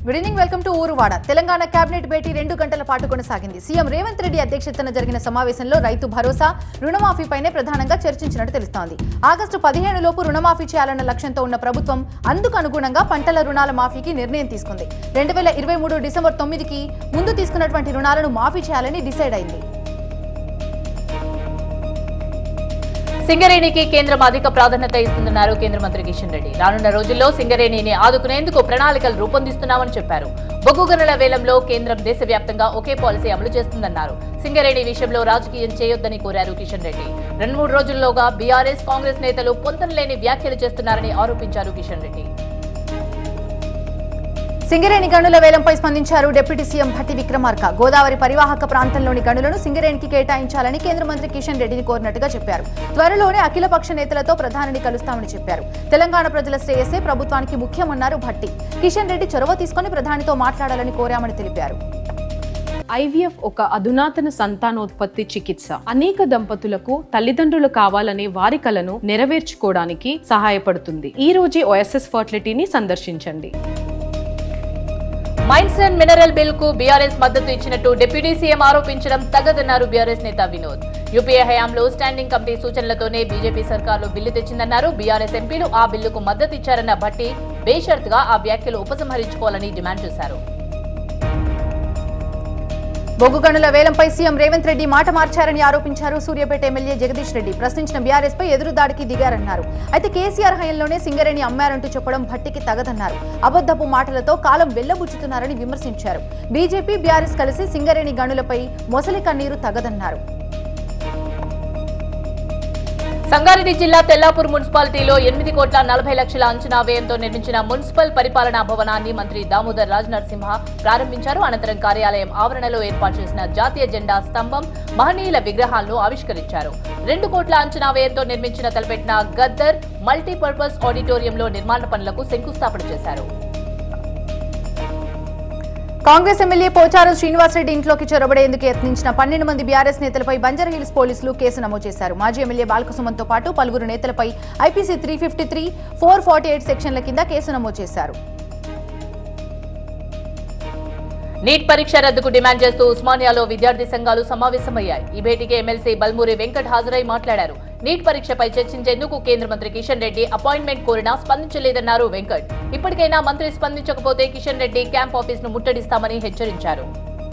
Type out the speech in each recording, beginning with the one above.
good evening welcome to Uruvada Telangana cabinet భేటీ రెండు గంటల పాటు కొనసాగింది సీఎం రేవంత్ రెడ్డి అధ్యక్షతన జరిగిన సమావేశంలో రైతు భరోసా రుణమాఫీపైనే ప్రధానంగా చర్చించినట్టు తెలుస్తోంది ఆగస్టు పదిహేను లోపు రుణమాఫీ చేయాలన్న లక్ష్యంతో ఉన్న ప్రభుత్వం అందుకు అనుగుణంగా పంటల రుణాల మాఫీకి నిర్ణయం తీసుకుంది రెండు వేల ఇరవై మూడు డిసెంబర్ తొమ్మిదికి ముందు తీసుకున్నటువంటి రుణాలను మాఫీ చేయాలని డిసైడ్ అయింది సింగరేణికి కేంద్రం అధిక ప్రాధాన్యత ఇస్తుందన్నారు కేంద్ర మంత్రి కిషన్ రెడ్డి రానున్న రోజుల్లో సింగరేణిని ఆదుకునేందుకు ప్రణాళికలు రూపొందిస్తున్నామని చెప్పారు బొగ్గు గనుల వేలంలో కేంద్రం దేశవ్యాప్తంగా ఒకే పాలసీ అమలు చేస్తుందన్నారు సింగరేణి విషయంలో రాజకీయం చేయొద్దని కోరారు కిషన్ రెడ్డి రెండు మూడు రోజుల్లోగా బీఆర్ఎస్ కాంగ్రెస్ నేతలు పొంతనలేని వ్యాఖ్యలు చేస్తున్నారని ఆరోపించారు కిషన్ రెడ్డి సింగరేణి గనుల వేలంపై స్పందించారు డిప్యూటీ సీఎం భట్టి విక్రమార్క గోదావరి పరివాహక ప్రాంతంలోని గనులను సింగరేణికి కేటాయించాలని కేంద్ర మంత్రి కిషన్ రెడ్డిని కోరినట్టుగా చెప్పారు త్వరలోనే అఖిలపక్ష నేతలతో ప్రధానిని కలుస్తామని చెప్పారు తెలంగాణ ప్రజల శ్రేయస్సే ప్రభుత్వానికి ముఖ్యమన్నారు భట్టి కిషన్ రెడ్డి చొరవ తీసుకుని ప్రధానితో మాట్లాడాలని కోరామని తెలిపారు ఐవీఎఫ్ ఒక అధునాతన సంతానోత్పత్తి చికిత్స అనేక దంపతులకు తల్లిదండ్రులు కావాలనే వారి కలను నెరవేర్చుకోవడానికి సహాయపడుతుంది ఈ రోజే ఓఎస్ఎస్ ఫర్టిలిటీని సందర్శించండి మైన్స్ అండ్ మినరల్ బిల్ కు బీఆర్ఎస్ మద్దతు ఇచ్చినట్టు డిప్యూటీ సీఎం ఆరోపించడం తగదన్నారు బీఆర్ఎస్ నేత వినోద్ యూపీఏ హయాంలో స్టాండింగ్ కమిటీ సూచనలతోనే బీజేపీ సర్కార్లు బిల్లు తెచ్చిందన్నారు బీఆర్ఎస్ ఎంపీలు ఆ బిల్లుకు మద్దతు ఇచ్చారన్న భట్టి బేషరతుగా ఆ వ్యాఖ్యలు ఉపసంహరించుకోవాలని డిమాండ్ చేశారు బొగ్గు గనుల వేలంపై సీఎం రేవంత్ రెడ్డి మాట మార్చారని ఆరోపించారు సూర్యాపేట ఎమ్మెల్యే జగదీష్ రెడ్డి ప్రశ్నించిన బీఆర్ఎస్ పై ఎదురుదాడికి దిగారన్నారు అయితే కేసీఆర్ హయంలోనే సింగరేణి అమ్మారంటూ చెప్పడం భట్టికి తగదన్నారు అబద్ధపు మాటలతో కాలం వెళ్లబుచ్చుతున్నారని విమర్శించారు బీజేపీ బీఆర్ఎస్ కలిసి సింగరేణి గనులపై మొసలి కన్నీరు తగదన్నారు సంగారెడ్డి జిల్లా తెల్లాపూర్ మున్సిపాలిటీలో ఎనిమిది కోట్ల నలభై లక్షల అంచనా వ్యయంతో నిర్మించిన మున్సిపల్ పరిపాలనా భవనాన్ని మంత్రి దామోదర్ రాజ్ నరసింహ ప్రారంభించారు అనంతరం కార్యాలయం ఆవరణలో ఏర్పాటు చేసిన జాతీయ జెండా స్తంభం మహనీయుల విగ్రహాలను ఆవిష్కరించారు రెండు కోట్ల అంచనా వ్యయంతో నిర్మించిన తలపెట్టిన గద్దర్ మల్టీపర్పస్ ఆడిటోరియంలో నిర్మాణ పనులకు శంకుస్థాపన చేశారు కాంగ్రెస్ ఎమ్మెల్యే పోచారం శ్రీనివాసరెడ్డి ఇంట్లోకి చొరబడేందుకు యత్నించిన పన్నెండు మంది బీఆర్ఎస్ నేతలపై బంజారాహిల్స్ పోలీసులు కేసు నమోదు చేశారు మాజీ ఎమ్మెల్యే బాలకసుమన్తో పాటు పలువురు నేతలపై IPC three fifty three four forty eight సెక్షన్ల కింద కేసు నమోదు చేశారు నీట్ పరీక్ష రద్దుకు డిమాండ్ చేస్తూ ఉస్మానియాలో విద్యార్థి సంఘాలు సమావేశమయ్యాయి ఈ భేటీకి ఎమ్మెల్సీ బల్మూరి వెంకట్ హాజరై మాట్లాడారు నీట్ పరీక్షపై చర్చించేందుకు కేంద్ర మంత్రి కిషన్ రెడ్డి అపాయింట్మెంట్ కోరినా స్పందించలేదన్నారు వెంకట్ ఇప్పటికైనా మంత్రి స్పందించకపోతే కిషన్ రెడ్డి క్యాంప్ ఆఫీస్ ను ముట్టడిస్తామని హెచ్చరించారు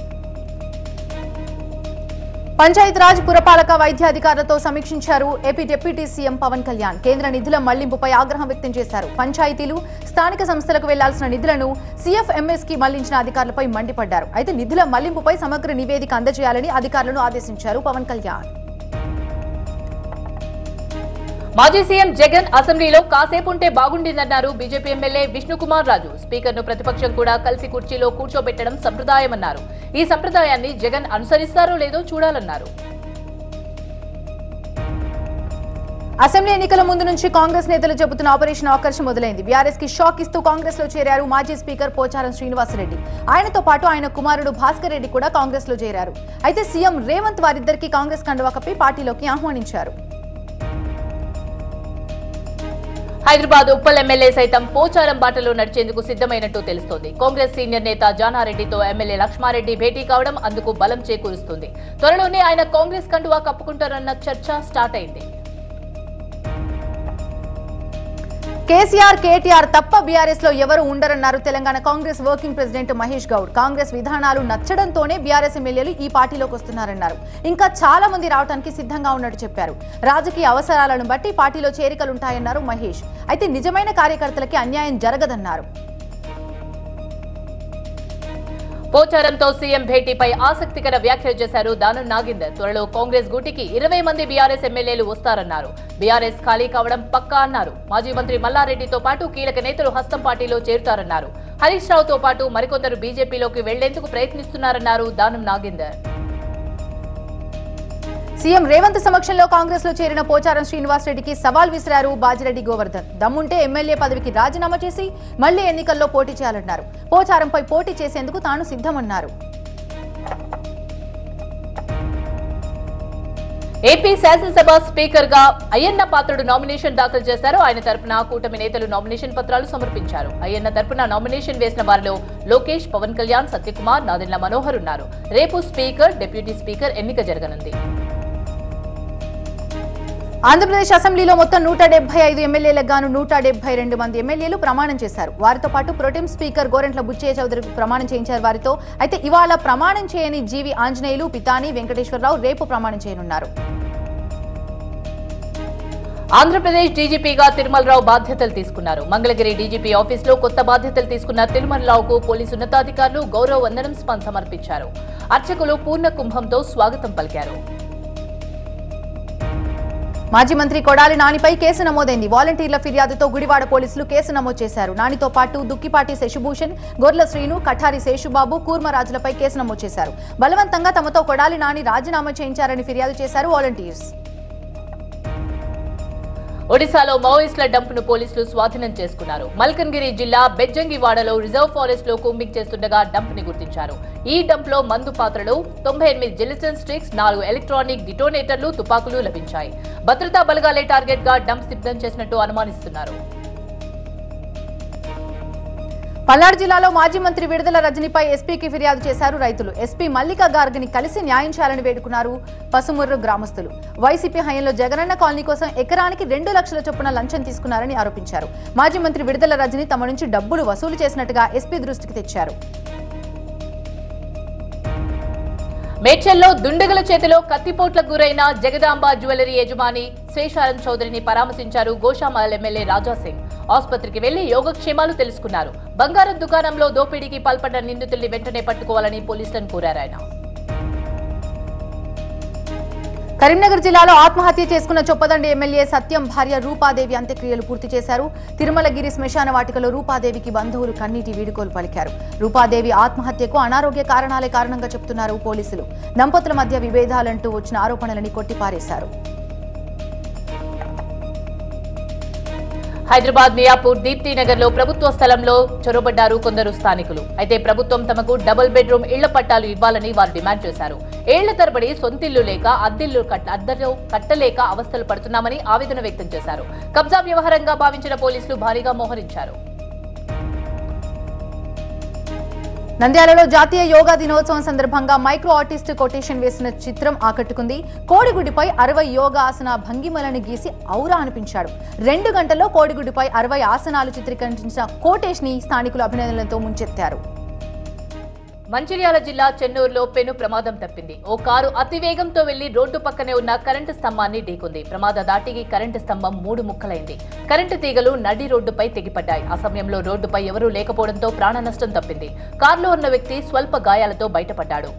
పంచాయతీరాజ్ పురపాలక వైద్యాధికారులతో సమీక్షించారు AP deputy CM Pawan Kalyan కేంద్ర నిధుల మళ్లింపుపై ఆగ్రహం వ్యక్తం చేశారు పంచాయతీలు స్థానిక సంస్థలకు వెళ్లాల్సిన నిధులను సీఎఫ్ఎంఎస్ కి మళ్లించిన అధికారులపై మండిపడ్డారు అయితే నిధుల మళ్లింపుపై సమగ్ర నివేదిక అందజేయాలని అధికారులను ఆదేశించారు పవన్ కళ్యాణ్ మాజీ సీఎం జగన్ అసెంబ్లీలో కాసేపు ఉంటే బాగుండిందన్నారు బీజేపీ ఎమ్మెల్యే విష్ణుకుమార్ రాజు స్పీకర్ ను ప్రతిపక్షం కూడా కలిసి కుర్చీలో కూర్చోబెట్టడం సంప్రదాయమన్నారు ఈ సంప్రదాయాన్ని జగన్ అనుసరిస్తారో లేదో చూడాలన్నారు అసెంబ్లీ ఎన్నికల ముందు నుంచి కాంగ్రెస్ నేతలు చెబుతున్న ఆపరేషన్ ఆకర్ష్ మొదలైంది బీఆర్ఎస్ కి షాక్ ఇస్తూ కాంగ్రెస్ లో చేరారు మాజీ స్పీకర్ పోచారం శ్రీనివాసరెడ్డి ఆయనతో పాటు ఆయన కుమారుడు భాస్కర్ రెడ్డి కూడా కాంగ్రెస్ లో చేరారు అయితే సీఎం రేవంత్ వారిద్దరికీ కాంగ్రెస్ కండువా కప్పి పార్టీలోకి ఆహ్వానించారు హైదరాబాద్ ఉప్పల్ ఎమ్మెల్యే సైతం పోచారం బాటలో నడిచేందుకు సిద్ధమైనట్టు తెలుస్తోంది కాంగ్రెస్ సీనియర్ నేత జానారెడ్డితో ఎమ్మెల్యే లక్ష్మారెడ్డి భేటీ కావడం అందుకు బలం చేకూరుస్తుంది త్వరలోనే ఆయన కాంగ్రెస్ కండువా కప్పుకుంటారన్న చర్చ స్టార్ట్ అయింది కేసీఆర్ కేటీఆర్ తప్ప బీఆర్ఎస్ లో ఎవరు ఉండరన్నారు తెలంగాణ కాంగ్రెస్ వర్కింగ్ ప్రెసిడెంట్ మహేష్ గౌడ్ కాంగ్రెస్ విధానాలు నచ్చడంతోనే బీఆర్ఎస్ ఎమ్మెల్యేలు ఈ పార్టీలోకి వస్తున్నారన్నారు ఇంకా చాలా మంది రావడానికి సిద్ధంగా ఉన్నట్టు చెప్పారు రాజకీయ అవసరాలను బట్టి పార్టీలో చేరికలుంటాయన్నారు మహేష్ అయితే నిజమైన కార్యకర్తలకి అన్యాయం జరగదన్నారు పోచారంతో సీఎం భేటీపై ఆసక్తికర వ్యాఖ్యలు చేశారు దానం నాగేందర్ త్వరలో కాంగ్రెస్ గూటికి ఇరవై మంది బీఆర్ఎస్ ఎమ్మెల్యేలు వస్తారన్నారు బీఆర్ఎస్ ఖాళీ కావడం పక్కా అన్నారు మాజీ మంత్రి మల్లారెడ్డితో పాటు కీలక నేతలు హస్తం పార్టీలో చేరుతారన్నారు హరీష్ రావుతో పాటు మరికొందరు బీజేపీలోకి వెళ్లేందుకు ప్రయత్నిస్తున్నారన్నారు దానం నాగేందర్ సీఎం రేవంత్ సమక్షంలో కాంగ్రెస్ లో చేరిన పోచారం శ్రీనివాస్ రెడ్డికి సవాల్ విసిరారు బాజిరెడ్డి గోవర్ధన్ దమ్ముంటే ఎమ్మెల్యే పదవికి రాజీనామా చేసి మళ్లీ ఎన్నికల్లో పోటీ చేయాలన్నారు పోచారంపై పోటీ చేసేందుకు తాను సిద్ధమన్నారు ఏపీ శాసనసభ స్పీకర్ గా అయ్యన్న పాత్రుడు నామినేషన్ దాఖలు చేశారు ఆయన తరపున కూటమి నేతలు నామినేషన్ పత్రాలు సమర్పించారు అయ్యన్న తరపున నామినేషన్ వేసిన వారిలో లోకేష్ పవన్ కళ్యాణ్ సత్యకుమార్ నాదెండ్ల మనోహర్ ఉన్నారు రేపు స్పీకర్ డిప్యూటీ స్పీకర్ ఎన్నిక జరగనుంది ఆంధ్రప్రదేశ్ అసెంబ్లీలో మొత్తం నూట డెబ్బై ఐదు ఎమ్మెల్యేలకు గాను నూట డెబ్బై రెండు మంది ఎమ్మెల్యేలు ప్రమాణం చేశారు వారితో పాటు ప్రొటెం స్పీకర్ గోరెంట్ల బుచ్చయ్య చౌదరికి ప్రమాణం చేయించారు వారితో అయితే ఇవాళ ప్రమాణం చేయని జీవి ఆంజనేయులు పితాని వెంకటేశ్వరరావు రేపు ప్రమాణం చేయనున్నారు ఆంధ్రప్రదేశ్ డీజీపీగా తిరుమలరావు బాధ్యతలు తీసుకున్నారు మంగళగిరి డీజీపీ ఆఫీసులో కొత్త బాధ్యతలు తీసుకున్న తిరుమలరావుకు పోలీసు ఉన్నతాధికారులు గౌరవ వందనం స్పంద సమర్పించారు అర్చకులు పూర్ణ కుంభంతో స్వాగతం పలికారు మాజీ మంత్రి కొడాలి నానిపై కేసు నమోదైంది వాలంటీర్ల ఫిర్యాదుతో గుడివాడ పోలీసులు కేసు నమోదు చేశారు నానితో పాటు దుక్కిపాటి శశిభూషణ్ గొర్ల శ్రీను కఠారి శేషుబాబు కూర్మరాజులపై కేసు నమోదు చేశారు బలవంతంగా తమతో కొడాలి నాని రాజీనామా చేయించారని ఫిర్యాదు చేశారు వాలంటీర్స్ ఒడిశాలో మావోయిస్టుల డంప్ను పోలీసులు స్వాధీనం చేసుకున్నారు మల్కన్గిరి జిల్లా బెజ్జంగివాడలో రిజర్వ్ ఫారెస్ట్ లో కూంబింగ్ చేస్తుండగా డంప్ ని గుర్తించారు ఈ డంప్ లో మందు పాత్రలు తొంభై ఎనిమిది జెలిసన్ స్టిక్స్ నాలుగు ఎలక్ట్రానిక్ డిటోనేటర్లు తుపాకులు లభించాయి భద్రతా బలగాలే టార్గెట్ గా డంప్ సిద్ధం చేసినట్టు అనుమానిస్తున్నారు పల్నాడు జిల్లాలో మాజీ మంత్రి విడుదల రజనీపై ఎస్పీకి ఫిర్యాదు చేశారు రైతులు ఎస్పీ మల్లికా గార్గ్ని కలిసి న్యాయం చేయాలని వేడుకున్నారు పసుముర్రు గ్రామస్తులు వైసీపీ హయంలో జగనన్న కాలనీ కోసం ఎకరానికి రెండు లక్షల చొప్పున లంచం తీసుకున్నారని ఆరోపించారు మాజీ మంత్రి విడుదల రజని తమ నుంచి డబ్బులు వసూలు చేసినట్టుగా ఎస్పీ దృష్టికి తెచ్చారు మేడ్చల్లో దుండగుల చేతిలో కత్తిపోట్లకు గురైన జగదాంబ జ్యువెలరీ యజమాని శేషారం చౌదరిని పరామర్శించారు గోషామాల్ ఎమ్మెల్యే రాజాసింగ్ ఆసుపత్రికి వెళ్లి యోగక్షేమాలు తెలుసుకున్నారు బంగారం దుకాణంలో దోపిడీకి పాల్పడిన నిందితుల్ని వెంటనే పట్టుకోవాలని పోలీసులను కోరారు ఆయన కరీంనగర్ జిల్లాలో ఆత్మహత్య చేసుకున్న చొప్పదండి ఎమ్మెల్యే సత్యం భార్య రూపాదేవి అంత్యక్రియలు పూర్తి చేశారు తిరుమలగిరి శ్మశాన వాటికలో రూపాదేవికి బంధువులు కన్నీటి వీడుకోలు పలికారు రూపాదేవి ఆత్మహత్యకు అనారోగ్య కారణాలే కారణంగా చెబుతున్నారు పోలీసులు దంపతుల మధ్య విభేదాలంటూ వచ్చిన ఆరోపణలని కొట్టిపారేశారు హైదరాబాద్ మియాపూర్ దీప్తి నగర్ లో ప్రభుత్వ స్థలంలో చొరబడ్డారు కొందరు స్థానికులు అయితే ప్రభుత్వం తమకు డబుల్ బెడ్రూమ్ ఇళ్ల పట్టాలు ఇవ్వాలని వారు డిమాండ్ చేశారు ఏళ్ల తరబడి సొంతిల్లు లేక అద్దెల్లు కట్ట అద్దెలు కట్టలేక అవస్థలు పడుతున్నామని ఆవేదన వ్యక్తం చేశారు కబ్జా వ్యవహారంగా భావించిన పోలీసులు భారీగా మోహరించారు నంద్యాలలో జాతీయ యోగా దినోత్సవం సందర్భంగా మైక్రో ఆర్టిస్ట్ కొటేషన్ వేసిన చిత్రం ఆకట్టుకుంది కోడిగుడిపై అరవై యోగా ఆసన భంగిమలను గీసి ఔరా అనిపించాడు రెండు గంటల్లో కోడిగుడిపై అరవై ఆసనాలు చిత్రీకరించిన కోటేష్ ని స్థానికులు అభినందనలతో ముంచెత్తారు మంచిర్యాల జిల్లా చెన్నూరులో పెను ప్రమాదం తప్పింది ఓ కారు అతివేగంతో వెళ్లి రోడ్డు పక్కనే ఉన్న కరెంటు స్తంభాన్ని ఢీకుంది ప్రమాద దాటికి కరెంటు స్తంభం మూడు ముక్కలైంది కరెంటు తీగలు నడి రోడ్డుపై తెగిపడ్డాయి ఆ సమయంలో రోడ్డుపై ఎవరూ లేకపోవడంతో ప్రాణ నష్టం తప్పింది కారులో ఉన్న వ్యక్తి స్వల్ప గాయాలతో బయటపడ్డాడు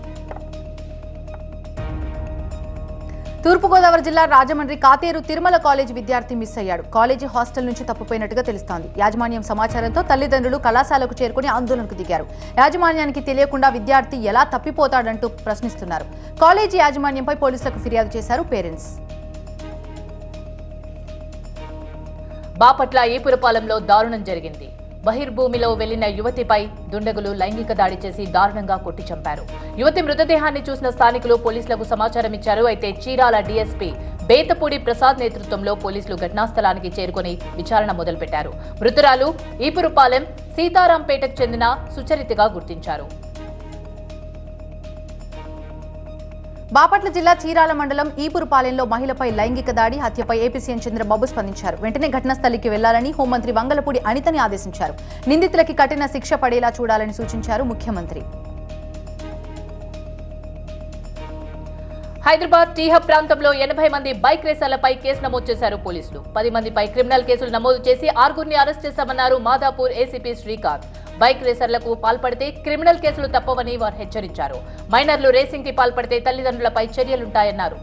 తూర్పుగోదావరి జిల్లా రాజమండ్రి కాతేరు తిరుమల కాలేజ్ విద్యార్థి మిస్ అయ్యాడు కాలేజీ హాస్టల్ నుంచి తప్పిపోయినట్టుగా తెలుస్తోంది యాజమాన్యం సమాచారంతో తల్లిదండ్రులు కళాశాలకు చేరుకుని ఆందోళనకు దిగారు యాజమాన్యానికి తెలియకుండా విద్యార్థి ఎలా తప్పిపోతాడంటూ ప్రశ్నిస్తున్నారు కాలేజీ యాజమాన్యంపై పోలీసులకు ఫిర్యాదు చేశారు పేరెంట్స్ బాపట్ల ఈపురపాలెంలో దారుణం జరిగింది బహిర్భూమిలో వెళ్లిన యువతిపై దుండగులు లైంగిక దాడి చేసి దారుణంగా కొట్టి చంపారు యువతి మృతదేహాన్ని చూసిన స్థానికులు పోలీసులకు సమాచారం ఇచ్చారు అయితే చీరాల డీఎస్పీ బేతపూడి ప్రసాద్ నేతృత్వంలో పోలీసులు ఘటనా స్థలానికి చేరుకుని విచారణ మొదలుపెట్టారు మృతురాలు ఈపురుపాలెం సీతారాంపేటకు చెందిన సుచరితగా గుర్తించారు బాపట్ల జిల్లా చీరాల మండలం ఈపురుపాలెంలో మహిళపై లైంగిక దాడి హత్యపై ఏపీ సీఎం చంద్రబాబు స్పందించారు వెంటనే ఘటనా స్థలికి వెళ్లాలని హోంమంత్రి వంగలపూడి అనితని ఆదేశించారు నిందితులకి కఠిన శిక్ష పడేలా చూడాలని సూచించారు ముఖ్యమంత్రి హైదరాబాద్ టీహబ్ ప్రాంతంలో ఎనభై మంది బైక్ రేసర్లపై కేసు నమోదు చేశారు పోలీసులు పది మందిపై క్రిమినల్ కేసులు నమోదు చేసి ఆరుగురిని అరెస్ట్ చేశామన్నారు మాదాపూర్ ఏసీపీ శ్రీకాంత్ బైక్ రేసర్లకు పాల్పడితే క్రిమినల్ కేసులు తప్పవని వారు హెచ్చరించారు మైనర్లు రేసింగ్ కి పాల్పడితే తల్లిదండ్రులపై చర్యలుంటాయన్నారు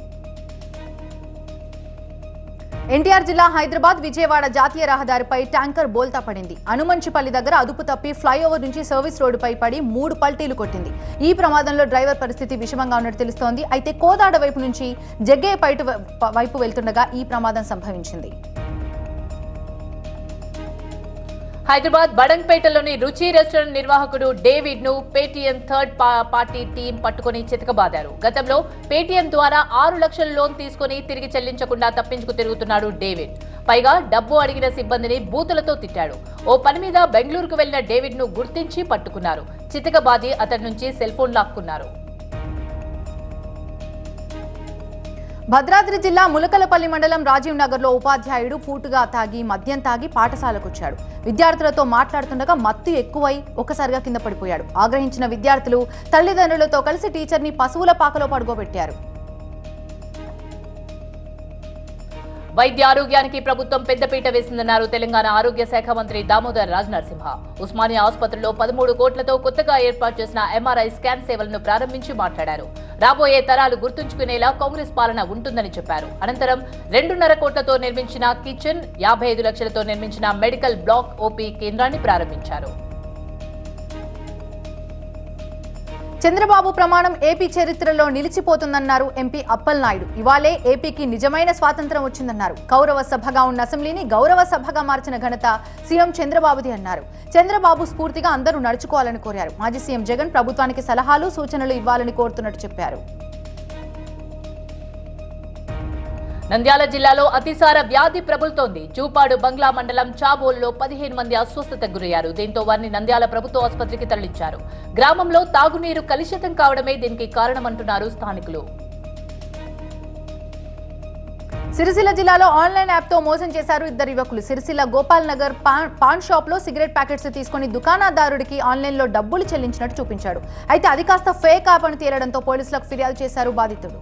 ఎన్టీఆర్ జిల్లా హైదరాబాద్ విజయవాడ జాతీయ రహదారిపై ట్యాంకర్ బోల్తా పడింది అనుమంచిపల్లి దగ్గర అదుపు తప్పి ఫ్లైఓవర్ నుంచి సర్వీస్ రోడ్డుపై పడి మూడు పల్టీలు కొట్టింది ఈ ప్రమాదంలో డ్రైవర్ పరిస్థితి విషమంగా ఉన్నట్టు తెలుస్తోంది అయితే కోదాడ వైపు నుంచి జగ్గయ్యపేట వ- వైపు వెళ్తుండగా ఈ ప్రమాదం సంభవించింది హైదరాబాద్ బడంగ్పేటలోని రుచి రెస్టారెంట్ నిర్వాహకుడు డేవిడ్ ను పేటీఎం థర్డ్ పా- పార్టీ టీం పట్టుకుని చితకబాదారు గతంలో పేటీఎం ద్వారా ఆరు లక్షల లోన్ తీసుకుని తిరిగి చెల్లించకుండా తప్పించుకు తిరుగుతున్నాడు డేవిడ్ పైగా డబ్బు అడిగిన సిబ్బందిని బూతులతో తిట్టాడు ఓ పని మీద బెంగళూరుకు వెళ్లిన డేవిడ్ ను గుర్తించి పట్టుకున్నారు చితకబాది అతడి నుంచి సెల్ ఫోన్ లాక్కున్నారు భద్రాద్రి జిల్లా ములకలపల్లి మండలం రాజీవ్ నగర్లో ఉపాధ్యాయుడు పూటుగా తాగి మద్యం తాగి పాఠశాలకు వచ్చాడు విద్యార్థులతో మాట్లాడుతుండగా మత్తు ఎక్కువై ఒక్కసారిగా కింద పడిపోయాడు ఆగ్రహించిన విద్యార్థులు తల్లిదండ్రులతో కలిసి టీచర్ని పశువుల పాకలో పడుకోబెట్టారు వైద్య ఆరోగ్యానికి ప్రభుత్వం పెద్దపీట వేసిందన్నారు తెలంగాణ ఆరోగ్య శాఖ మంత్రి దామోదర్ రాజ్ నరసింహ ఉస్మానియా ఆసుపత్రిలో పదమూడు కోట్లతో కొత్తగా ఏర్పాటు చేసిన ఎంఆర్ఐ స్కాన్ సేవలను ప్రారంభించి మాట్లాడారు రాబోయే తరాలు గుర్తుంచుకునేలా కాంగ్రెస్ పాలన ఉంటుందని చెప్పారు అనంతరం రెండున్నర కోట్లతో నిర్మించిన కిచెన్ యాభై ఐదు లక్షలతో నిర్మించిన మెడికల్ బ్లాక్ ఓపీ కేంద్రాన్ని ప్రారంభించారు చంద్రబాబు ప్రమాణం ఏపీ చరిత్రలో నిలిచిపోతుందన్నారు ఎంపీ అప్పల్ నాయుడు ఇవాళే ఏపీకి నిజమైన స్వాతంత్రం వచ్చిందన్నారు కౌరవ సభగా ఉన్న అసెంబ్లీని గౌరవ సభగా మార్చిన ఘనత సీఎం చంద్రబాబుది అన్నారు చంద్రబాబు స్ఫూర్తిగా అందరూ నడుచుకోవాలని కోరారు మాజీ సీఎం జగన్ ప్రభుత్వానికి సలహాలు సూచనలు ఇవ్వాలని కోరుతున్నట్టు చెప్పారు నంద్యాల జిల్లాలో అతిసార వ్యాధి ప్రబలుతోంది జూపాడు బంగ్లా మండలం చాబోలులో పదిహేను మంది అస్వస్థతకు గురయ్యారు దీంతో వారిని నంద్యాల ప్రభుత్వ ఆసుపత్రికి తరలించారు గ్రామంలో తాగునీరు కలుషితం కావడమే దీనికి కారణమంటున్నారు స్థానికులు సిరిసిల్ల జిల్లాలో ఆన్లైన్ యాప్తో మోసం చేశారు ఇద్దరు యువకులు సిరిసిల్ల గోపాల్ నగర్ పాన్ పాన్ షాప్లో సిగరెట్ ప్యాకెట్స్ తీసుకుని దుకాణదారుడికి ఆన్లైన్లో డబ్బులు చెల్లించినట్టు చూపించాడు అయితే అది కాస్త ఫేక్ యాప్ అని తేలడంతో పోలీసులకు ఫిర్యాదు చేశారు బాధితుడు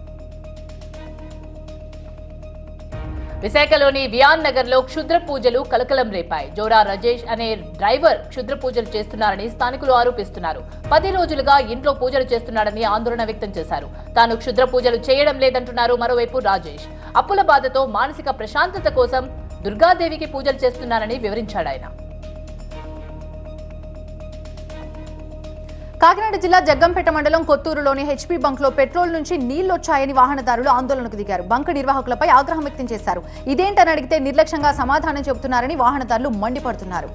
విశాఖలోని వియాన్ నగర్ లో క్షుద్ర పూజలు కలకలం రేపాయి జోరా రజేష్ అనే డ్రైవర్ క్షుద్ర పూజలు చేస్తున్నారని స్థానికులు ఆరోపిస్తున్నారు పది రోజులుగా ఇంట్లో పూజలు చేస్తున్నాడని ఆందోళన వ్యక్తం చేశారు తాను క్షుద్ర పూజలు చేయడం లేదంటున్నారు మరోవైపు రాజేష్ అప్పుల బాధతో మానసిక ప్రశాంతత కోసం దుర్గాదేవికి పూజలు చేస్తున్నారని వివరించాడు ఆయన కాకినాడ జిల్లా జగ్గంపేట మండలం కొత్తూరులోని హెచ్పీ బంక్లో పెట్రోల్ నుంచి నీళ్లొచ్చాయని వాహనదారులు ఆందోళనకు దిగారు బంక్ నిర్వాహకులపై ఆగ్రహం వ్యక్తం చేశారు ఇదేంటని అడిగితే నిర్లక్ష్యంగా సమాధానం చెబుతున్నారని వాహనదారులు మండిపడుతున్నారు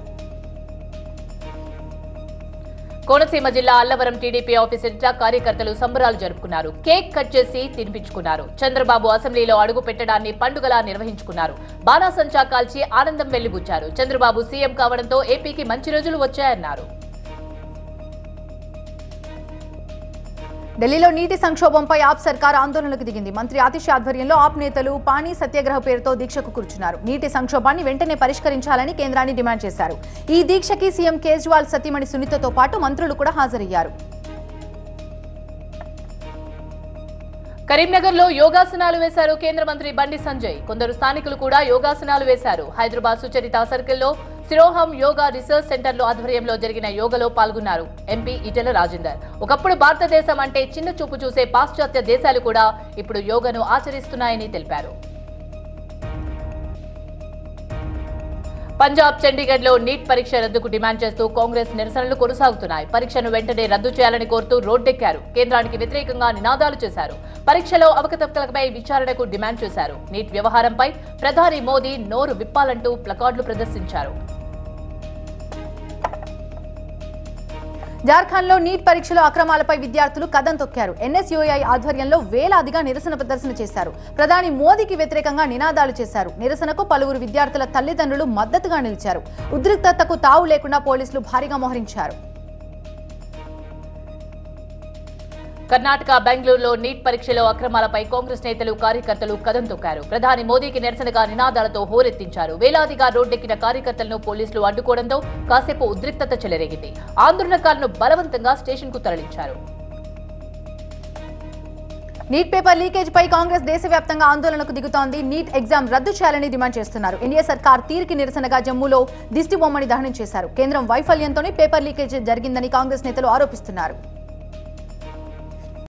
కోనసీమ జిల్లా అల్లవరం టీడీపీ ఆఫీస్ ఎదుట కార్యకర్తలు సంబరాలు జరుపుకున్నారు కేక్ కట్ చేసి తినిపించుకున్నారు చంద్రబాబు అసెంబ్లీలో అడుగు పెట్టడాన్ని పండుగలా నిర్వహించుకున్నారు బాణాసంచా కాల్చి ఆనందం వెళ్లిబుచ్చారు చంద్రబాబు సీఎం కావడంతో ఏపీకి మంచి రోజులు వచ్చాయన్నారు ఢిల్లీలో నీటి సంక్షోభంపై ఆప్ సర్కార్ ఆందోళనకు దిగింది మంత్రి ఆతిష్ ఆధ్వర్యంలో ఆప్ నేతలు పానీ సత్యాగ్రహ పేరుతో దీక్షకు కూర్చున్నారు నీటి సంక్షోభాన్ని వెంటనే పరిష్కరించాలని కేంద్రాన్ని డిమాండ్ చేశారు ఈ దీక్షకి సీఎం కేజ్రీవాల్ సతీమణి సునీతతో పాటు మంత్రులు కూడా హాజరయ్యారు కరీంనగర్ లో యోగాసనాలు వేశారు కేంద్ర మంత్రి బండి సంజయ్ కొందరు స్థానికులు కూడా యోగాసనాలు వేశారు హైదరాబాద్ సుచరిత సర్కిల్లో సిరోహం యోగా రీసెర్చ్ సెంటర్ లో ఆధ్వర్యంలో జరిగిన యోగలో పాల్గొన్నారు ఎంపీ ఈటెల రాజేందర్ ఒకప్పుడు భారతదేశం అంటే చిన్న చూపు చూసే పాశ్చాత్య దేశాలు కూడా ఇప్పుడు యోగను ఆచరిస్తున్నాయని తెలిపారు పంజాబ్ చండీగఢ్ లో నీట్ పరీక్ష రద్దుకు డిమాండ్ చేస్తూ కాంగ్రెస్ నిరసనలు కొనసాగుతున్నాయి పరీక్షను వెంటనే రద్దు చేయాలని కోరుతూ రోడ్డెక్కారు కేంద్రానికి వ్యతిరేకంగా నినాదాలు చేశారు పరీక్షలో అవకతవకలపై విచారణకు డిమాండ్ చేశారు నీట్ వ్యవహారంపై ప్రధాని మోదీ నోరు విప్పాలంటూ ప్లకార్డులు ప్రదర్శించారు జార్ఖండ్లో నీట్ పరీక్షలో అక్రమాలపై విద్యార్థులు కదం తొక్కారు ఎన్ఎస్యుఐ ఆధ్వర్యంలో వేలాదిగా నిరసన ప్రదర్శన చేశారు ప్రధాని మోదీకి వ్యతిరేకంగా నినాదాలు చేశారు నిరసనకు పలువురు విద్యార్థుల తల్లిదండ్రులు మద్దతుగా నిలిచారు ఉద్రిక్తతకు తావు లేకుండా పోలీసులు భారీగా మోహరించారు కర్ణాటక బెంగళూరులో నీట్ పరీక్షలో అక్రమాలపై కాంగ్రెస్ నేతలు కార్యకర్తలు కదం తొక్కారు ప్రధాని మోదీకి నిరసనగా నినాదాలతో హోరెత్తించారు వేలాదిగా రోడ్డెక్కిన కార్యకర్తలను పోలీసులు అడ్డుకోవడంతో కాసేపు ఉద్రిక్తత చెలరేగింది ఆందోళనకారులను బలవంతంగా స్టేషన్కు తరలించారు నీట్ పేపర్ లీకేజ్ పై కాంగ్రెస్ దేశవ్యాప్తంగా ఆందోళనకు దిగుతోంది నీట్ ఎగ్జామ్ రద్దు చేయాలని డిమాండ్ చేస్తున్నారు ఎన్డీఏ సర్కార్ తీరుకి నిరసనగా జమ్మూలో దిష్టి బొమ్మని దహనం చేశారు కేంద్రం వైఫల్యంతోనే పేపర్ లీకేజ్ జరిగిందని కాంగ్రెస్ నేతలు ఆరోపిస్తున్నారు